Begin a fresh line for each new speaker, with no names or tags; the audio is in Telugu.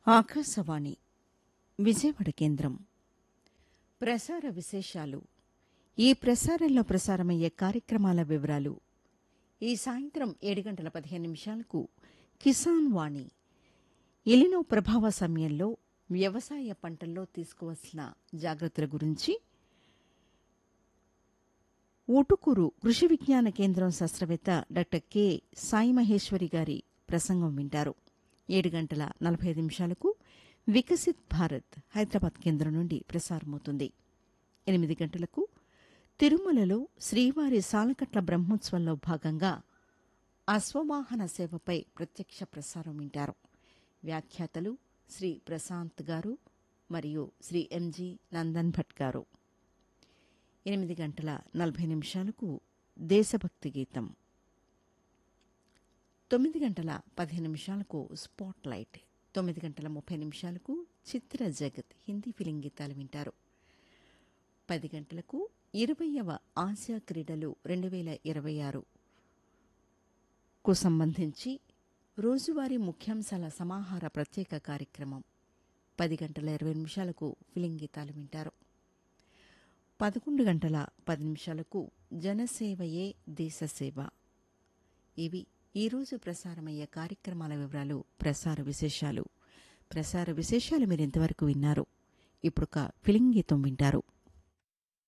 ఆకాశవాణి విజయవాడ కేంద్రం ప్రసార విశేషాలు ఈ ప్రసారంలో ప్రసారమయ్యే కార్యక్రమాల వివరాలు ఈ సాయంత్రం ఏడు గంటల పదిహేను నిమిషాలకు కిసాన్ వాణి ఎలినో ప్రభావ సమయంలో వ్యవసాయ పంటల్లో తీసుకోవాల్సిన జాగ్రత్తల గురించి ఊటుకూరు కృషి విజ్ఞాన కేంద్రం శాస్త్రవేత్త డాక్టర్ కె సాయి మహేశ్వరి గారి ప్రసంగం వింటారు ఏడు గంటల నలభై ఐదు నిమిషాలకు వికసిత్ భారత్ హైదరాబాద్ కేంద్రం నుండి ప్రసారమవుతుంది ఎనిమిది గంటలకు తిరుమలలో శ్రీవారి సాలకట్ల బ్రహ్మోత్సవంలో భాగంగా అశ్వవాహన సేవపై ప్రత్యక్ష ప్రసారం వింటారు వ్యాఖ్యాతలు శ్రీ ప్రశాంత్ గారు మరియు శ్రీ ఎంజి నందన్ భట్ గారు ఎనిమిది గంటల నలభై నిమిషాలకు దేశభక్తి గీతం తొమ్మిది గంటల పదిహేను నిమిషాలకు స్పాట్ లైట్ తొమ్మిది గంటల ముప్పై నిమిషాలకు చిత్ర జగత్ హిందీ ఫిలిం గీతాలు వింటారు పది గంటలకు ఇరవయవ ఆసియా క్రీడలు రెండు వేల ఇరవై ఆరు కు సంబంధించి రోజువారీ ముఖ్యాంశాల సమాహార ప్రత్యేక కార్యక్రమం పది గంటల ఇరవై నిమిషాలకు ఫిలిం గీతాలు వింటారు పదకొండు గంటల పది నిమిషాలకు జనసేవయే దేశసేవ ఇవి ఈరోజు ప్రసారమయ్యే కార్యక్రమాల వివరాలు ప్రసార విశేషాలు ప్రసార విశేషాలు మీరు ఇంతవరకు విన్నారు ఇప్పుడు ఒక ఫిలిం గీతం వింటారు